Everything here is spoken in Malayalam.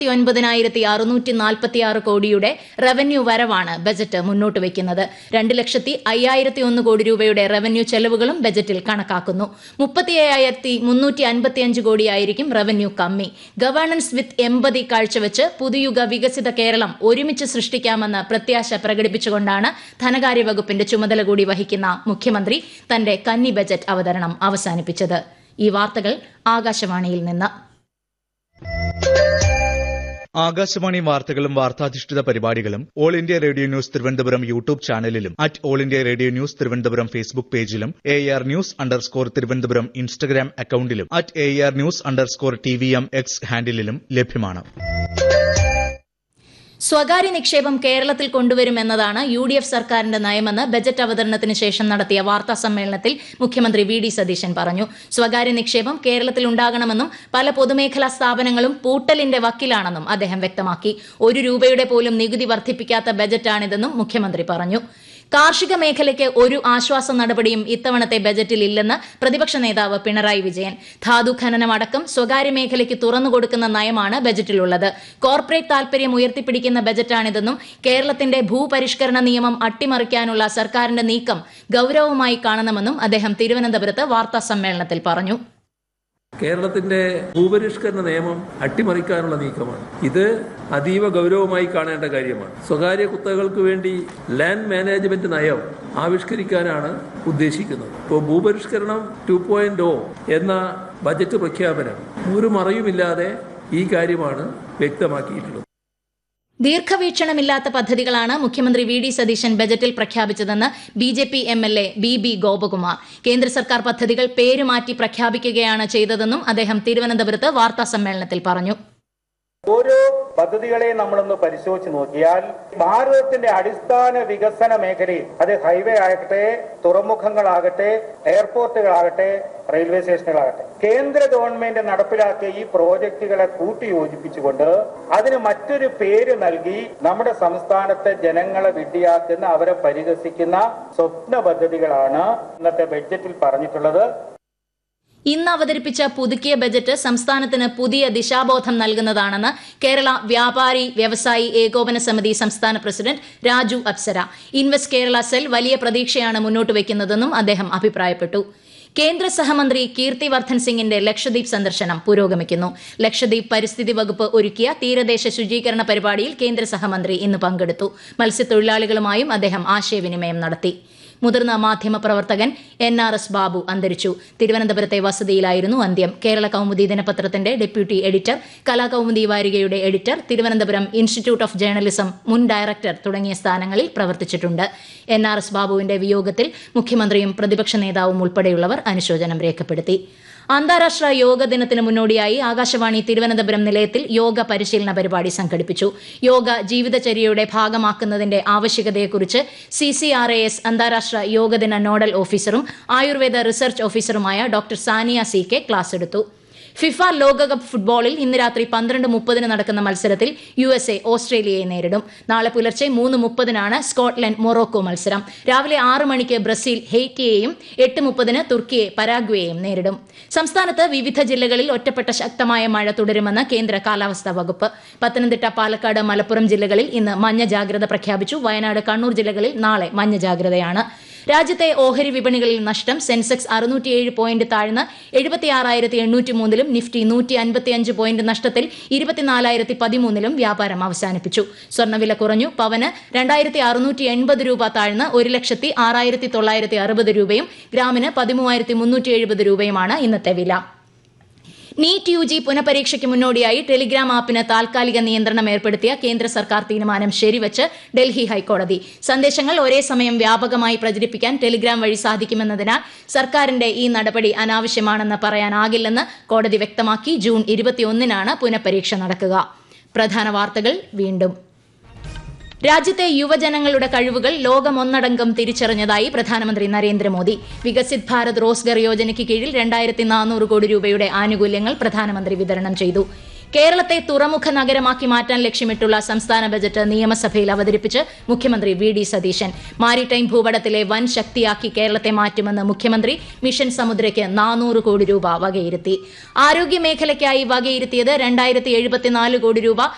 ഒൻപതിനായിരത്തി അറുന്നൂറ്റി നാൽപ്പത്തിയാറ് കോടിയുടെ റവന്യൂ വരവാണ് ബജറ്റ് മുന്നോട്ട് വയ്ക്കുന്നത് രണ്ട് ലക്ഷത്തി അയ്യായിരത്തി ഒന്ന് കോടി രൂപയുടെ റവന്യൂ ചെലവുകളും ബജറ്റിൽ കണക്കാക്കുന്നു മുപ്പത്തി അയ്യായിരത്തി മുന്നൂറ്റി അൻപത്തിയഞ്ച് കോടിയായിരിക്കും റവന്യൂ കമ്മി ഗവേണൻസ് വിത്ത് എമ്പതി കാഴ്ചവെച്ച് പുതുയുഗ വികസിത കേരളം ഒരുമിച്ച് സൃഷ്ടിക്കാമെന്ന് പ്രത്യാശ പ്രകടിപ്പിച്ചുകൊണ്ടാണ് ധനകാര്യ വകുപ്പിന്റെ ചുമതല കൂടി വഹിക്കുന്ന മുഖ്യമന്ത്രി തന്റെ കന്നി ബജറ്റ് അവതരണം അവസാനിപ്പിച്ചത് ഈ വാർത്തകൾ ആകാശവാണിയിൽ നിന്ന് ആകാശവാണി വാർത്തകളും വാർത്താധിഷ്ഠിത പരിപാടികളും all India radio news Thiruvananthapuram YouTube ചാനലിലും at all India radio news Thiruvananthapuram Facebook പേജിലും A R news underscore Thiruvananthapuram Instagram അക്കൌണ്ടിലും at A R news underscore T V M X ഹാൻഡിലും ലഭ്യമാണ് സ്വകാര്യ നിക്ഷേപം കേരളത്തിൽ കൊണ്ടുവരുമെന്നതാണ് യു ഡി എഫ് സർക്കാരിന്റെ നയമെന്ന് ബജറ്റ് അവതരണത്തിന് ശേഷം നടത്തിയ വാർത്താ സമ്മേളനത്തിൽ മുഖ്യമന്ത്രി വി ഡി സതീശൻ പറഞ്ഞു സ്വകാര്യ നിക്ഷേപം കേരളത്തിൽ ഉണ്ടാകണമെന്നും പല പൊതുമേഖലാ സ്ഥാപനങ്ങളും പൂട്ടലിന്റെ വക്കിലാണെന്നും അദ്ദേഹം വ്യക്തമാക്കി ഒരു രൂപയുടെ പോലും നികുതി വർദ്ധിപ്പിക്കാത്ത ബജറ്റാണിതെന്നും മുഖ്യമന്ത്രി പറഞ്ഞു കാർഷിക മേഖലയ്ക്ക് ഒരു ആശ്വാസ നടപടിയും ഇത്തവണത്തെ ബജറ്റിൽ ഇല്ലെന്ന് പ്രതിപക്ഷ നേതാവ് പിണറായി വിജയൻ ധാതു ഖനനം അടക്കം സ്വകാര്യ മേഖലയ്ക്ക് തുറന്നുകൊടുക്കുന്ന നയമാണ് ബജറ്റിലുള്ളത് കോർപ്പറേറ്റ് താൽപര്യം ഉയർത്തിപ്പിടിക്കുന്ന ബജറ്റാണിതെന്നും കേരളത്തിന്റെ ഭൂപരിഷ്കരണ നിയമം അട്ടിമറിക്കാനുള്ള സർക്കാരിന്റെ നീക്കം ഗൌരവമായി കാണണമെന്നും അദ്ദേഹം തിരുവനന്തപുരത്ത് വാർത്താ സമ്മേളനത്തിൽ പറഞ്ഞു കേരളത്തിന്റെ ഭൂപരിഷ്കരണ നിയമം അട്ടിമറിക്കാനുള്ള നീക്കമാണ് ഇത് അതീവ ഗൗരവമായി കാണേണ്ട കാര്യമാണ് സ്വകാര്യ കുത്തകൾക്ക് വേണ്ടി ലാൻഡ് മാനേജ്മെന്റ് നയം ആവിഷ്കരിക്കാനാണ് ഉദ്ദേശിക്കുന്നത് ഇപ്പോൾ ഭൂപരിഷ്കരണം ടു പോയിന്റ് ഒ എന്ന ബജറ്റ് പ്രഖ്യാപനം ഒരു മറയുമില്ലാതെ ഈ കാര്യമാണ് വ്യക്തമാക്കിയിട്ടുള്ളത് ദീർഘവീക്ഷണമില്ലാത്ത പദ്ധതികളാണ് മുഖ്യമന്ത്രി വി ഡി സതീശൻ ബജറ്റിൽ പ്രഖ്യാപിച്ചതെന്ന് B J P M L A B B Gopakumar കേന്ദ്ര സർക്കാർ പദ്ധതികൾ പേരുമാറ്റി പ്രഖ്യാപിക്കുകയാണ് ചെയ്തതെന്നും അദ്ദേഹം തിരുവനന്തപുരത്ത് വാർത്താ സമ്മേളനത്തിൽ പറഞ്ഞു ഓരോ പദ്ധതികളെയും നമ്മളൊന്ന് പരിശോധിച്ച് നോക്കിയാൽ ഭാരതത്തിന്റെ അടിസ്ഥാന വികസന മേഖലയിൽ അത് ഹൈവേ ആകട്ടെ തുറമുഖങ്ങളാകട്ടെ എയർപോർട്ടുകളാകട്ടെ റെയിൽവേ സ്റ്റേഷനുകളാകട്ടെ കേന്ദ്ര ഗവൺമെന്റ് നടപ്പിലാക്കിയ ഈ പ്രോജക്റ്റുകളെ കൂട്ടിയോജിപ്പിച്ചുകൊണ്ട് അതിന് മറ്റൊരു പേര് നൽകി നമ്മുടെ സംസ്ഥാനത്തെ ജനങ്ങളെ വിഡ്ഢിയാക്കുന്ന അവരെ പരിഹസിക്കുന്ന സ്വപ്ന പദ്ധതികളാണ് ഇന്നത്തെ ബഡ്ജറ്റിൽ പറഞ്ഞിട്ടുള്ളത് ഇന്ന് അവതരിപ്പിച്ച പുതുക്കിയ ബജറ്റ് സംസ്ഥാനത്തിന് പുതിയ ദിശാബോധം നൽകുന്നതാണെന്ന് കേരള വ്യാപാരി വ്യവസായി ഏകോപന സമിതി സംസ്ഥാന president Raju Apsara invest Kerala cell വലിയ പ്രതീക്ഷയാണ് മുന്നോട്ട് വയ്ക്കുന്നതെന്നും അദ്ദേഹം അഭിപ്രായപ്പെട്ടു കേന്ദ്ര സഹമന്ത്രി കീർത്തി വർദ്ധൻ സിംഗിന്റെ ലക്ഷദ്വീപ് സന്ദർശനം പുരോഗമിക്കുന്നു ലക്ഷദ്വീപ് പരിസ്ഥിതി വകുപ്പ് ഒരുക്കിയ തീരദേശ ശുചീകരണ പരിപാടിയിൽ കേന്ദ്ര സഹമന്ത്രി ഇന്ന് പങ്കെടുത്തു മത്സ്യത്തൊഴിലാളികളുമായും അദ്ദേഹം ആശയവിനിമയം നടത്തി മുതിർന്ന മാധ്യമപ്രവർത്തകൻ എൻ ആർ എസ് ബാബു അന്തരിച്ചു തിരുവനന്തപുരത്തെ വസതിയിലായിരുന്നു അന്ത്യം കേരള കൗമുദി ദിനപത്രത്തിന്റെ ഡെപ്യൂട്ടി എഡിറ്റർ കലാകൗമുദി വാരികയുടെ editor Thiruvananthapuram institute of journalism മുൻ ഡയറക്ടർ തുടങ്ങിയ സ്ഥാനങ്ങളിൽ പ്രവർത്തിച്ചിട്ടുണ്ട് എൻ ആർ എസ് ബാബുവിന്റെ വിയോഗത്തിൽ മുഖ്യമന്ത്രിയും പ്രതിപക്ഷ നേതാവും ഉൾപ്പെടെയുള്ളവർ അനുശോചനം രേഖപ്പെടുത്തി അന്താരാഷ്ട്ര യോഗ ദിനത്തിന് മുന്നോടിയായി ആകാശവാണി തിരുവനന്തപുരം നിലയത്തിൽ യോഗ പരിശീലന പരിപാടി സംഘടിപ്പിച്ചു യോഗ ജീവിതചര്യയുടെ ഭാഗമാക്കുന്നതിന്റെ ആവശ്യകതയെക്കുറിച്ച് C C R A S അന്താരാഷ്ട്ര യോഗദിന നോഡൽ ഓഫീസറും ആയുർവേദ റിസർച്ച് ഓഫീസറുമായ doctor Sania C K class എടുത്തു ഫിഫ ലോകകപ്പ് ഫുട്ബോളിൽ ഇന്ന് രാത്രി പന്ത്രണ്ട് മുപ്പതിന് നടക്കുന്ന മത്സരത്തിൽ യു എസ് എ ഓസ്ട്രേലിയയെ നേരിടും നാളെ പുലർച്ചെ മൂന്ന് മുപ്പതിനാണ് സ്കോട്ട്ലൻഡ് മൊറോക്കോ മത്സരം രാവിലെ ആറ് മണിക്ക് ബ്രസീൽ ഹെയ്റ്റിയെയും എട്ട് മുപ്പതിന് തുർക്കിയെ പരാഗ്വേയെയും നേരിടും സംസ്ഥാനത്ത് വിവിധ ജില്ലകളിൽ ഒറ്റപ്പെട്ട ശക്തമായ മഴ തുടരുമെന്ന് കേന്ദ്ര കാലാവസ്ഥാ വകുപ്പ് പത്തനംതിട്ട പാലക്കാട് മലപ്പുറം ജില്ലകളിൽ ഇന്ന് മഞ്ഞ ജാഗ്രത പ്രഖ്യാപിച്ചു വയനാട് കണ്ണൂർ ജില്ലകളിൽ നാളെ മഞ്ഞ ജാഗ്രതയാണ് രാജ്യത്തെ ഓഹരി വിപണികളിൽ നഷ്ടം സെൻസെക്സ് അറുന്നൂറ്റിയേഴ് പോയിന്റ് താഴ്ന്ന് എഴുപത്തിയാറായിരത്തി എണ്ണൂറ്റി മൂന്നിലും നിഫ്റ്റി നൂറ്റി അൻപത്തിയഞ്ച് പോയിന്റ് നഷ്ടത്തിൽ ഇരുപത്തിനാലായിരത്തി പതിമൂന്നിലും വ്യാപാരം അവസാനിപ്പിച്ചു സ്വർണ്ണവില കുറഞ്ഞു പവന് രണ്ടായിരത്തി അറുന്നൂറ്റി എൺപത് രൂപ താഴ്ന്ന് ഒരു ലക്ഷത്തി ആറായിരത്തി തൊള്ളായിരത്തി അറുപത് രൂപയും ഗ്രാമിന് പതിമൂവായിരത്തി മുന്നൂറ്റി എഴുപത് രൂപയുമാണ് ഇന്നത്തെ വില നീറ്റ് യു ജി പുനഃപരീക്ഷയ്ക്ക് മുന്നോടിയായി ടെലിഗ്രാം ആപ്പിന് താൽക്കാലിക നിയന്ത്രണം ഏർപ്പെടുത്തിയ കേന്ദ്ര സർക്കാർ തീരുമാനം ശരിവച്ച് ഡൽഹി ഹൈക്കോടതി സന്ദേശങ്ങൾ ഒരേ സമയം വ്യാപകമായി പ്രചരിപ്പിക്കാൻ ടെലിഗ്രാം വഴി സാധിക്കുമെന്നതിനാൽ സർക്കാരിന്റെ ഈ നടപടി അനാവശ്യമാണെന്ന് പറയാനാകില്ലെന്ന് കോടതി വ്യക്തമാക്കി ജൂൺ ഇരുപത്തിയൊന്നിനാണ് പുനഃപരീക്ഷ നടക്കുക പ്രധാന വാർത്തകൾ വീണ്ടും രാജ്യത്തെ യുവജനങ്ങളുടെ കഴിവുകൾ ലോകമൊന്നടങ്കം തിരിച്ചറിഞ്ഞതായി പ്രധാനമന്ത്രി നരേന്ദ്രമോദി വികസിത് ഭാരത് റോസ്ഗർ യോജനയ്ക്ക് കീഴിൽ രണ്ടായിരത്തി നാനൂറ് കോടി രൂപയുടെ ആനുകൂല്യങ്ങൾ പ്രധാനമന്ത്രി വിതരണം ചെയ്തു കേരളത്തെ തുറമുഖ നഗരമാക്കി മാറ്റാൻ ലക്ഷ്യമിട്ടുള്ള സംസ്ഥാന ബജറ്റ് നിയമസഭയിൽ അവതരിപ്പിച്ച് മുഖ്യമന്ത്രി വി ഡി സതീശൻ മാരിടൈം ഭൂപടത്തിലെ വൻ ശക്തിയാക്കി കേരളത്തെ മാറ്റുമെന്ന് മുഖ്യമന്ത്രി മിഷൻ സമുദ്രയ്ക്ക് നാനൂറ് കോടി രൂപ വകയിരുത്തി ആരോഗ്യ മേഖലയ്ക്കായി വകയിരുത്തിയത് രണ്ടായിരത്തി എഴുപത്തിനാല് കോടി രൂപ